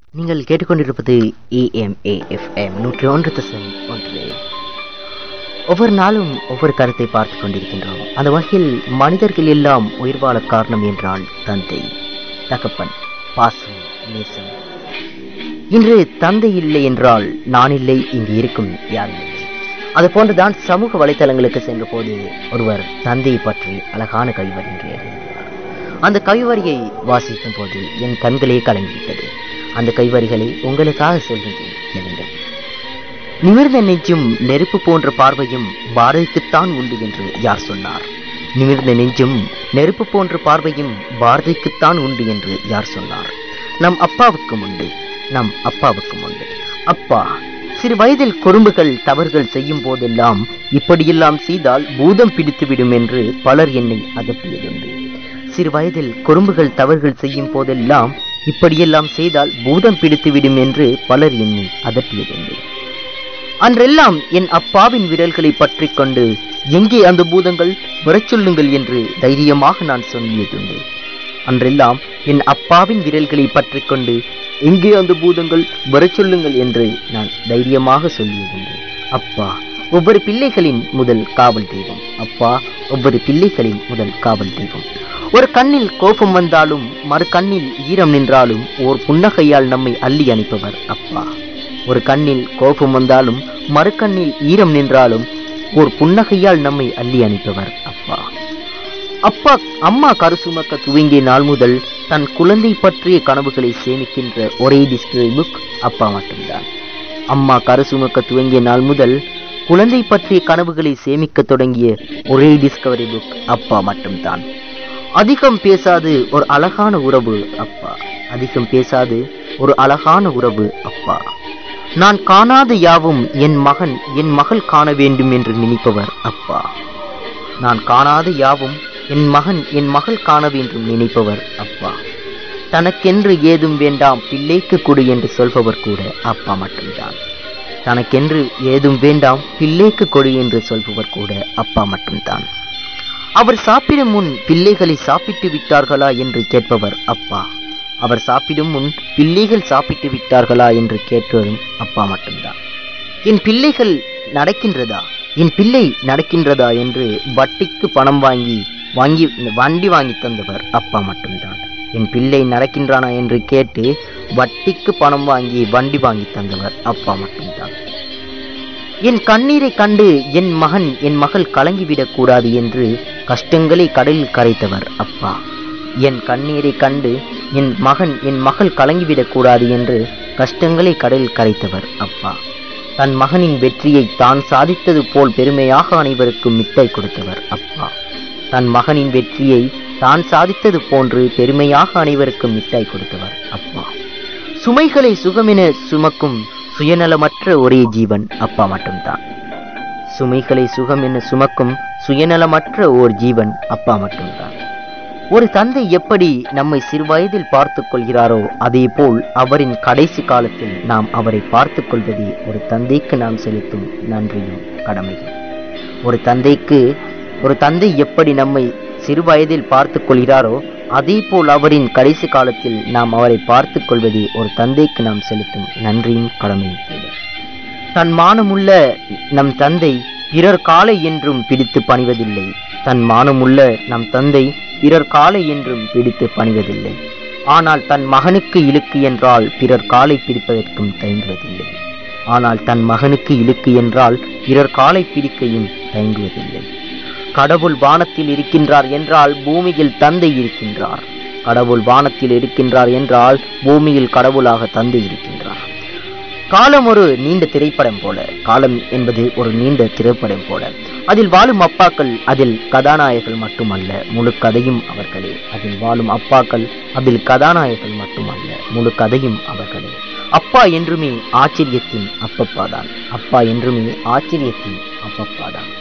நீங்கள் கேட்டுக்கொண்டிருப்பது EMA FM நூற்றி ஒன்று தசம் ஒன்று ஒவ்வொரு நாளும் ஒவ்வொரு கருத்தை பார்த்து கொண்டிருக்கின்றோம் அந்த வகையில் மனிதர்கள் எல்லாம் உயிர் வாழ காரணம் என்றால் தந்தை தகப்பன் பாசம் நேசம் இன்று தந்தை இல்லை என்றால் நான் இல்லை இங்கு இருக்கும் யாரும் இல்லை அது போன்றுதான் சமூக வலைத்தளங்களுக்கு சென்ற போது ஒருவர் தந்தையை பற்றி அழகான கவிவரி என்று எழுதினார் அந்த கவிவரியை வாசிக்கும் போது என் கண்களே கலங்கிவிட்டது அந்த கைவரிகளை உங்களுக்காக சொல்கின்றேன் கேளுங்கள் நிமிர்ந்த நெஞ்சும் நெருப்பு போன்ற பார்வையும் பாரதிக்குத்தான் உண்டு என்று யார் சொன்னார் நிமிர்ந்த நெஞ்சும் நெருப்பு போன்ற பார்வையும் பாரதிக்குத்தான் உண்டு என்று யார் சொன்னார் நம் அப்பாவுக்கும் உண்டு நம் அப்பாவுக்கும் உண்டு அப்பா சிறு வயதில் குறும்புகள் தவறுகள் செய்யும் போதெல்லாம் இப்படியெல்லாம் செய்தால் பூதம் பிடித்துவிடும் என்று பலர் என்னை அதட்டியதுண்டு சிறு வயதில் குறும்புகள் தவறுகள் செய்யும் போதெல்லாம் இப்படியெல்லாம் செய்தால் பூதம் பிடித்துவிடும் என்று பலர் என்னை அதட்டியதுண்டு அன்றெல்லாம் என் அப்பாவின் விரல்களை பற்றி கொண்டு எங்கே அந்த பூதங்கள் வரச் சொல்லுங்கள் என்று தைரியமாக நான் சொல்லியதுண்டு அன்றெல்லாம் என் அப்பாவின் விரல்களை பற்றி கொண்டு எங்கே அந்த பூதங்கள் வரச் சொல்லுங்கள் என்று நான் தைரியமாக சொல்லியதுண்டு அப்பா ஒவ்வொரு பிள்ளைகளின் முதல் காவல் தெய்வம் அப்பா ஒவ்வொரு பிள்ளைகளின் முதல் காவல் தெய்வம் ஒரு கண்ணில் கோபம் வந்தாலும் மறு கண்ணில் ஈரம் நின்றாலும் ஓர் புன்னகையால் நம்மை அள்ளி அனுப்பவர் அப்பா ஒரு கண்ணில் கோபம் வந்தாலும் மறு கண்ணில் ஈரம் நின்றாலும் ஓர் புன்னகையால் நம்மை அள்ளி அனுப்பவர் அப்பா அப்பா அம்மா கரு சுமக்க துவங்கிய நாள் முதல் தன் குழந்தை பற்றிய கனவுகளை சேமிக்கின்ற ஒரே டிஸ்டரி புக் அப்பா மட்டும்தான் அம்மா கரு சுமக்க துவங்கிய நாள் முதல் குழந்தை பற்றிய கனவுகளை சேமிக்க தொடங்கிய ஒரே டிஸ்கவரி புக் அப்பா மட்டும்தான் அதிகம் பேசாது ஒரு அழகான உறவு அப்பா அதிகம் பேசாது ஒரு அழகான உறவு அப்பா நான் காணாத யாவும் என் மகன் என் மகள் காண வேண்டும் என்று நினைப்பவர் அப்பா நான் காணாத யாவும் என் மகன் என் மகள் காண வேண்டும் நினைப்பவர் அப்பா தனக்கென்று ஏதும் வேண்டாம் பிள்ளைக்கு கொடு என்று சொல்பவர் கூட அப்பா மட்டும்தான் தனக்கென்று ஏதும் வேண்டாம் பிள்ளைக்கு கொடு என்று சொல்பவர் கூட அப்பா மட்டும்தான் அவர் சாப்பிடும் முன் பிள்ளைகளை சாப்பிட்டு விட்டார்களா என்று கேட்பவர் அப்பா அவர் சாப்பிடும் முன் பிள்ளைகள் சாப்பிட்டு விட்டார்களா என்று கேட்பதும் அப்பா மட்டும்தான் என் பிள்ளைகள் நடக்கின்றதா என் பிள்ளை நடக்கின்றதா என்று வட்டிக்கு பணம் வாங்கி வாங்கி வண்டி வாங்கி தந்தவர் அப்பா மட்டும்தான் என் பிள்ளை நடக்கின்றானா என்று கேட்டு வட்டிக்கு பணம் வாங்கி வண்டி வாங்கி தந்தவர் அப்பா மட்டும்தான் என் கண்ணீரை கண்டு என் மகன் என் மகள் கலங்கிவிடக் கூடாது என்று கஷ்டங்களை கடலில் கரைத்தவர் அப்பா என் கண்ணீரை கண்டு என் மகன் என் மகள் கலங்கிவிடக் கூடாது என்று கஷ்டங்களை கடலில் கரைத்தவர் அப்பா தன் மகனின் வெற்றியை தான் சாதித்தது போல் பெருமையாக அனைவருக்கும் மிட்டாய் கொடுத்தவர் அப்பா தன் மகனின் வெற்றியை தான் சாதித்தது போன்று பெருமையாக அனைவருக்கும் மிட்டாய் கொடுத்தவர் அப்பா சுமைகளை சுகமென சுமக்கும் சுயநலமற்ற ஒரே ஜீவன் அப்பா மட்டும்தான் சுமைகளை சுகம் என சுமக்கும் சுயநலமற்ற ஓர் ஜீவன் அப்பா மட்டும்தான் ஒரு தந்தை எப்படி நம்மை சிறுவயதில் பார்த்து கொள்கிறாரோ அதே போல் அவரின் கடைசி காலத்தில் நாம் அவரை பார்த்து கொள்வதே ஒரு தந்தைக்கு நாம் செலுத்தும் நன்றியும் கடமையும் ஒரு தந்தைக்கு ஒரு தந்தை எப்படி நம்மை சிறுவயதில் பார்த்து கொள்கிறாரோ அதே போல் அவரின் கடைசி காலத்தில் நாம் அவரை பார்த்து கொள்வதே ஒரு தந்தைக்கு நாம் செலுத்தும் நன்றியும் கடமையும் கூட தன் மானமுள்ள நம் தந்தை பிறர் காலை என்றும் பிடித்து பணிவதில்லை தன் மானமுள்ள நம் தந்தை பிறர் காலை என்றும் பிடித்து பணிவதில்லை ஆனால் தன் மகனுக்கு இழுக்கு என்றால் பிறர் காலை பிடிப்பதற்கும் தயங்குவதில்லை ஆனால் தன் மகனுக்கு இழுக்கு என்றால் பிறர் காலை பிடிக்கையும் தயங்குவதில்லை கடவுள் வானத்தில் இருக்கின்றார் என்றால் பூமியில் தந்தை இருக்கின்றார் கடவுள் வானத்தில் இருக்கின்றார் என்றால் பூமியில் கடவுளாக தந்தை இருக்கின்றார் காலம் ஒரு நீண்ட திரைப்படம் போல காலம் என்பது ஒரு நீண்ட திரைப்படம் போல அதில் வாழும் அப்பாக்கள் அதில் கதாநாயகர்கள் மட்டுமல்ல முழு கதையும் அவர்களே அதில் வாழும் அப்பாக்கள் அதில் கதாநாயகர்கள் மட்டுமல்ல முழு கதையும் அவர்களே அப்பா என்றுமே ஆச்சரியத்தின் அப்பப்பாதான் அப்பா என்றுமே ஆச்சரியத்தின் அப்பப்பாதான்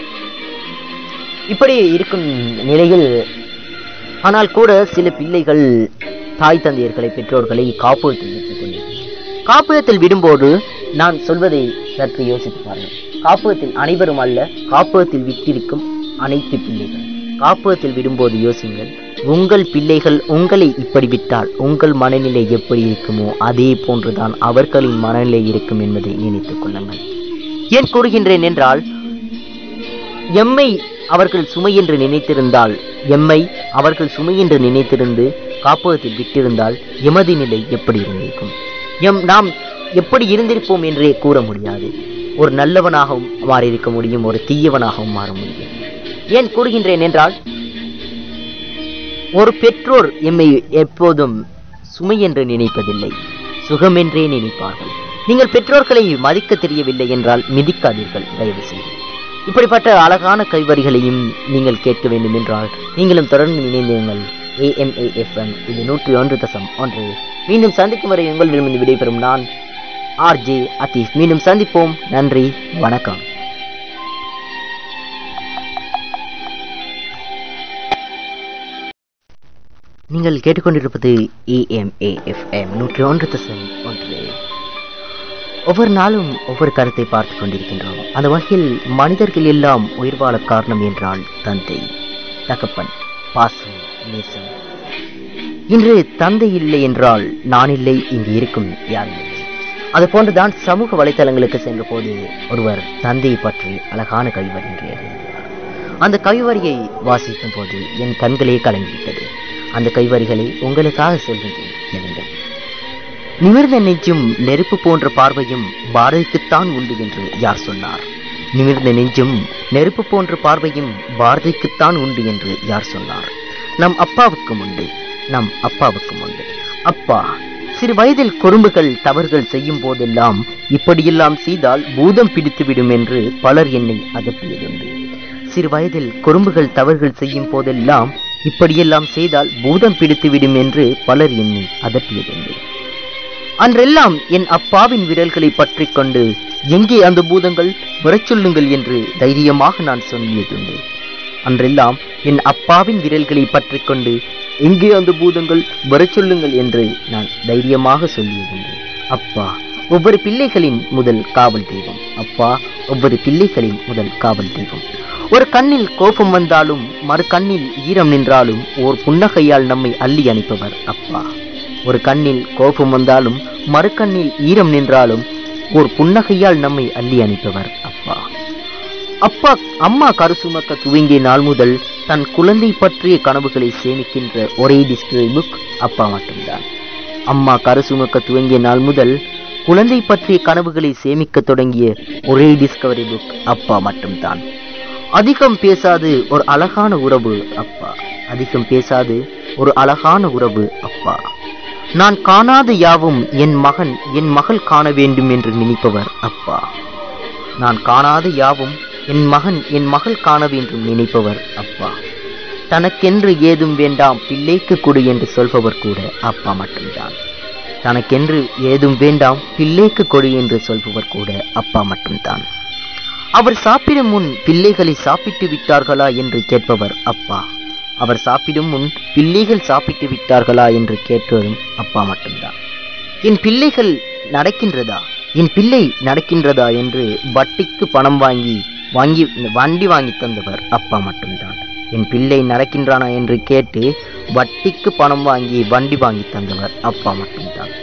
இப்படி இருக்கும் நிலையில் ஆனால் கூட சில பிள்ளைகள் தாய் தந்தையர்களை பெற்றோர்களை காப்பகத்தில் விட்டுக் கொண்டிருக்கிறார்கள் காப்பகத்தில் விடும்போது நான் சொல்வதை சற்று யோசித்து பாருங்கள் காப்பகத்தில் அனைவரும் அல்ல காப்பகத்தில் விட்டிருக்கும் அனைத்து பிள்ளைகள் காப்பகத்தில் விடும்போது யோசிங்கள் உங்கள் பிள்ளைகள் உங்களை இப்படி விட்டால் உங்கள் மனநிலை எப்படி இருக்குமோ அதே போன்றுதான் அவர்களின் மனநிலை இருக்கும் என்பதை நினைத்துக் கொள்ளுங்கள் ஏன் கூறுகின்றேன் என்றால் எம்மை அவர்கள் சுமை என்று நினைத்திருந்தால் எம்மை அவர்கள் சுமை என்று நினைத்திருந்து காப்பகத்தில் விட்டிருந்தால் எமது நிலை எப்படி இருந்திருக்கும் எம் நாம் எப்படி இருந்திருப்போம் என்றே கூற முடியாது ஒரு நல்லவனாகவும் மாறியிருக்க முடியும் ஒரு தீயவனாகவும் மாற முடியும் ஏன் கூறுகின்றேன் என்றால் ஒரு பெற்றோர் எம்மை எப்போதும் சுமை என்று நினைப்பதில்லை சுகமென்றே நினைப்பார்கள் நீங்கள் பெற்றோர்களை மதிக்க தெரியவில்லை என்றால் மிதிக்காதீர்கள் தயவு செய்து இப்படிப்பட்ட அழகான கைவரிகளையும் நீங்கள் கேட்க வேண்டும் என்றால் நீங்களும் தொடர்ந்து இணைந்தீர்கள் ஏஎம்ஏஎஃப்எம் இது நூற்றி ஒன்று தசம் ஒன்று மீண்டும் சந்திக்கும் வரை உங்களிடமிருந்து விடைபெறும் நான் ஆர்ஜே அத்தீஸ் மீண்டும் சந்திப்போம் நன்றி வணக்கம் நீங்கள் கேட்டுக்கொண்டிருப்பது இஎம்ஏஎஃப்எம் நூற்றி ஒன்று தசம் ஒன்று ஒவ்வொரு நாளும் ஒவ்வொரு கருத்தை பார்த்து கொண்டிருக்கின்றோம் அந்த வகையில் மனிதர்கள் எல்லாம் உயிர் வாழ காரணம் என்றால் தந்தை தகப்பன் பாசம் நேசம் இன்று தந்தை இல்லை என்றால் நான் இல்லை இங்கு இருக்கும் யாரும் இல்லை அது போன்றுதான் சமூக வலைத்தளங்களுக்கு சென்ற போது ஒருவர் தந்தையை பற்றி அழகான கவிவரி என்று எழுதியிருந்தார் அந்த கவிவரியை வாசிக்கும் போது என் கண்களே கலங்கிவிட்டது அந்த கைவரிகளை உங்களுக்காக சொல்கின்றேன் கேளுங்கள் நிமிர்ந்த நெஞ்சும் நெருப்பு போன்ற பார்வையும் பாரதிக்குத்தான் உண்டு என்று யார் சொன்னார் நிமிர்ந்த நெஞ்சும் நெருப்பு போன்ற பார்வையும் பாரதிக்குத்தான் உண்டு என்று யார் சொன்னார் நம் அப்பாவுக்கும் உண்டு நம் அப்பாவுக்கும் உண்டு அப்பா சிறு வயதில் குறும்புகள் தவறுகள் செய்யும் போதெல்லாம் இப்படியெல்லாம் செய்தால் பூதம் பிடித்துவிடும் என்று பலர் என்னை அதட்டியதுண்டு சிறு வயதில் குறும்புகள் தவறுகள் செய்யும் போதெல்லாம் இப்படியெல்லாம் செய்தால் பூதம் பிடித்துவிடும் என்று பலர் என்னை அதட்டியதுண்டு அன்றெல்லாம் என் அப்பாவின் விரல்களை பற்றி கொண்டு எங்கே அந்த பூதங்கள் வரச் சொல்லுங்கள் என்று தைரியமாக நான் சொல்லியதுண்டு அன்றெல்லாம் என் அப்பாவின் விரல்களை பற்றி கொண்டு எங்கே அந்த பூதங்கள் வரச் சொல்லுங்கள் என்று நான் தைரியமாக சொல்லியதுண்டு அப்பா ஒவ்வொரு பிள்ளைகளின் முதல் காவல் தெய்வம் அப்பா ஒவ்வொரு பிள்ளைகளின் முதல் காவல் தெய்வம் ஒரு கண்ணில் கோபம் வந்தாலும் மறு கண்ணில் ஈரம் நின்றாலும் ஓர் புன்னகையால் நம்மை அள்ளி அனுப்பவர் அப்பா ஒரு கண்ணில் கோபம் வந்தாலும் மறு கண்ணில் ஈரம் நின்றாலும் ஓர் புன்னகையால் நம்மை அள்ளி அனுப்பவர் அப்பா அப்பா அம்மா கரு சுமக்க துவங்கிய நாள் முதல் தன் குழந்தை பற்றிய கனவுகளை சேமிக்கின்ற ஒரே டிஸ்கவரி புக் அப்பா மட்டும்தான் அம்மா கரு சுமக்க துவங்கிய நாள் முதல் குழந்தை பற்றிய கனவுகளை சேமிக்க தொடங்கிய ஒரே டிஸ்கவரி புக் அப்பா மட்டும்தான் அதிகம் பேசாது ஒரு அழகான உறவு அப்பா அதிகம் பேசாது ஒரு அழகான உறவு அப்பா நான் காணாத யாவும் என் மகன் என் மகள் காண வேண்டும் என்று நினைப்பவர் அப்பா நான் காணாத யாவும் என் மகன் என் மகள் காண வேண்டும் நினைப்பவர் அப்பா தனக்கென்று ஏதும் வேண்டாம் பிள்ளைக்கு கொடு என்று சொல்பவர் கூட அப்பா மட்டும்தான் தனக்கென்று ஏதும் வேண்டாம் பிள்ளைக்கு கொடு என்று சொல்பவர் கூட அப்பா மட்டும்தான் அவர் சாப்பிடும் முன் பிள்ளைகளை சாப்பிட்டு விட்டார்களா என்று கேட்பவர் அப்பா அவர் சாப்பிடும் முன் பிள்ளைகள் சாப்பிட்டு விட்டார்களா என்று கேட்பதும் அப்பா மட்டும்தான் என் பிள்ளைகள் நடக்கின்றதா என் பிள்ளை நடக்கின்றதா என்று வட்டிக்கு பணம் வாங்கி வாங்கி வண்டி வாங்கி தந்தவர் அப்பா மட்டும்தான் என் பிள்ளை நடக்கின்றானா என்று கேட்டு வட்டிக்கு பணம் வாங்கி வண்டி வாங்கி தந்தவர் அப்பா மட்டும்தான்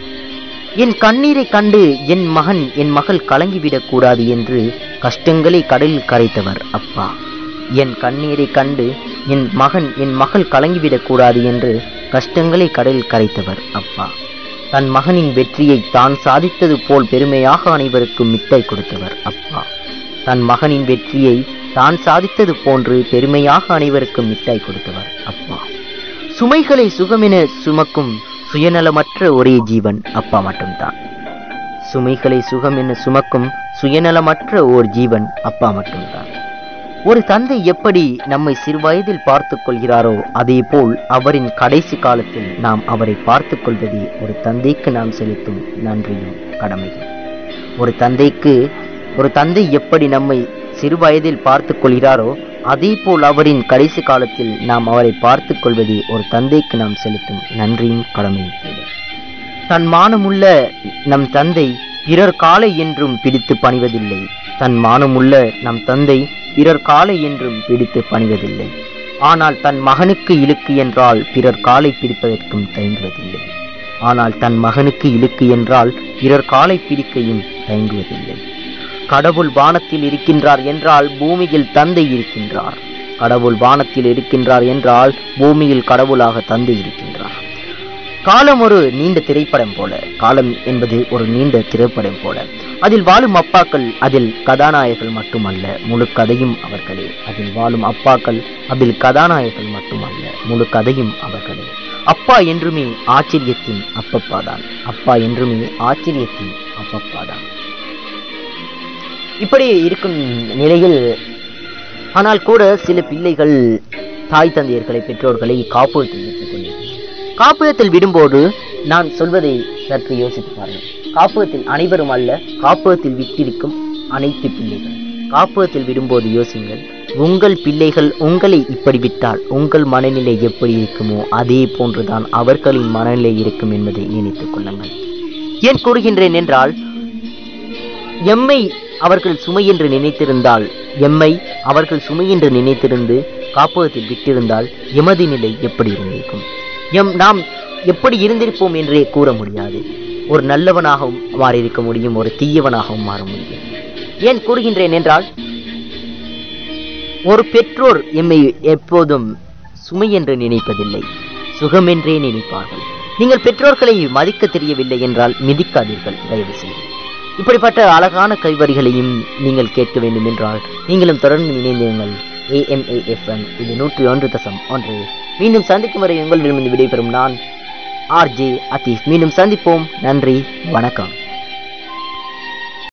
என் கண்ணீரை கண்டு என் மகன் என் மகள் கலங்கிவிடக் கூடாது என்று கஷ்டங்களை கடலில் கரைத்தவர் அப்பா என் கண்ணீரை கண்டு என் மகன் என் மகள் கலங்கிவிடக் கூடாது என்று கஷ்டங்களை கடலில் கரைத்தவர் அப்பா தன் மகனின் வெற்றியை தான் சாதித்தது போல் பெருமையாக அனைவருக்கும் மிட்டாய் கொடுத்தவர் அப்பா தன் மகனின் வெற்றியை தான் சாதித்தது போன்று பெருமையாக அனைவருக்கும் மிட்டாய் கொடுத்தவர் அப்பா சுமைகளை சுகமென சுமக்கும் சுயநலமற்ற ஒரே ஜீவன் அப்பா மட்டும்தான் சுமைகளை சுகம் என சுமக்கும் சுயநலமற்ற ஓர் ஜீவன் அப்பா மட்டும்தான் ஒரு தந்தை எப்படி நம்மை சிறுவயதில் பார்த்துக் கொள்கிறாரோ அதே போல் அவரின் கடைசி காலத்தில் நாம் அவரை பார்த்துக் கொள்வதே ஒரு தந்தைக்கு நாம் செலுத்தும் நன்றியும் கடமையும் ஒரு தந்தைக்கு ஒரு தந்தை எப்படி நம்மை சிறுவயதில் பார்த்துக் கொள்கிறாரோ அதே போல் அவரின் கடைசி காலத்தில் நாம் அவரை பார்த்துக் கொள்வதே ஒரு தந்தைக்கு நாம் செலுத்தும் நன்றியும் கடமையும் கூட தன் மானமுள்ள நம் தந்தை பிறர் காலை என்றும் பிடித்து பணிவதில்லை தன் மானமுள்ள நம் தந்தை பிறர் காலை என்றும் பிடித்து பணிவதில்லை ஆனால் தன் மகனுக்கு இழுக்கு என்றால் பிறர் காலை பிடிப்பதற்கும் தயங்குவதில்லை ஆனால் தன் மகனுக்கு இழுக்கு என்றால் பிறர் காலை பிடிக்கையும் தயங்குவதில்லை கடவுள் வானத்தில் இருக்கின்றார் என்றால் பூமியில் தந்தை இருக்கின்றார் கடவுள் வானத்தில் இருக்கின்றார் என்றால் பூமியில் கடவுளாக தந்தை இருக்கின்றார் காலம் ஒரு நீண்ட திரைப்படம் போல காலம் என்பது ஒரு நீண்ட திரைப்படம் போல அதில் வாழும் அப்பாக்கள் அதில் கதாநாயகர்கள் மட்டுமல்ல முழு கதையும் அவர்களே அதில் வாழும் அப்பாக்கள் அதில் கதாநாயகர்கள் மட்டுமல்ல முழு கதையும் அவர்களே அப்பா என்றுமே ஆச்சரியத்தின் அப்பப்பாதான் அப்பா என்றுமே ஆச்சரியத்தின் அப்பப்பாதான் இப்படி இருக்கும் நிலையில் ஆனால் கூட சில பிள்ளைகள் தாய் தந்தையர்களை பெற்றோர்களை காப்பகத்தில் விட்டுக் கொண்டிருக்கிறார்கள் காப்பகத்தில் விடும்போது நான் சொல்வதை சற்று யோசித்து பாருங்கள் காப்பகத்தில் அனைவரும் அல்ல காப்பகத்தில் விட்டிருக்கும் அனைத்து பிள்ளைகள் காப்பகத்தில் விடும்போது யோசிங்கள் உங்கள் பிள்ளைகள் உங்களை இப்படி விட்டால் உங்கள் மனநிலை எப்படி இருக்குமோ அதே போன்றுதான் அவர்களின் மனநிலை இருக்கும் என்பதை நினைத்துக் கொள்ளுங்கள் ஏன் கூறுகின்றேன் என்றால் எம்மை அவர்கள் சுமை என்று நினைத்திருந்தால் எம்மை அவர்கள் சுமை என்று நினைத்திருந்து காப்பகத்தில் விட்டிருந்தால் எமது நிலை எப்படி இருந்திருக்கும் எம் நாம் எப்படி இருந்திருப்போம் என்றே கூற முடியாது ஒரு நல்லவனாகவும் மாறியிருக்க முடியும் ஒரு தீயவனாகவும் மாற முடியும் ஏன் கூறுகின்றேன் என்றால் ஒரு பெற்றோர் எம்மை எப்போதும் சுமை என்று நினைப்பதில்லை சுகமென்றே நினைப்பார்கள் நீங்கள் பெற்றோர்களை மதிக்க தெரியவில்லை என்றால் மிதிக்காதீர்கள் தயவு செய்து இப்படிப்பட்ட அழகான கைவரிகளையும் நீங்கள் கேட்க வேண்டும் என்றால் நீங்களும் தொடர்ந்து இணைந்திருங்கள் ஏஎம்ஏஎஃப்எம் இது நூற்றி ஒன்று தசம் ஒன்று மீண்டும் சந்திக்கும் வரை உங்களிடமிருந்து விடைபெறும் நான் ஆர்ஜே அத்தீஃப் மீண்டும் சந்திப்போம் நன்றி வணக்கம்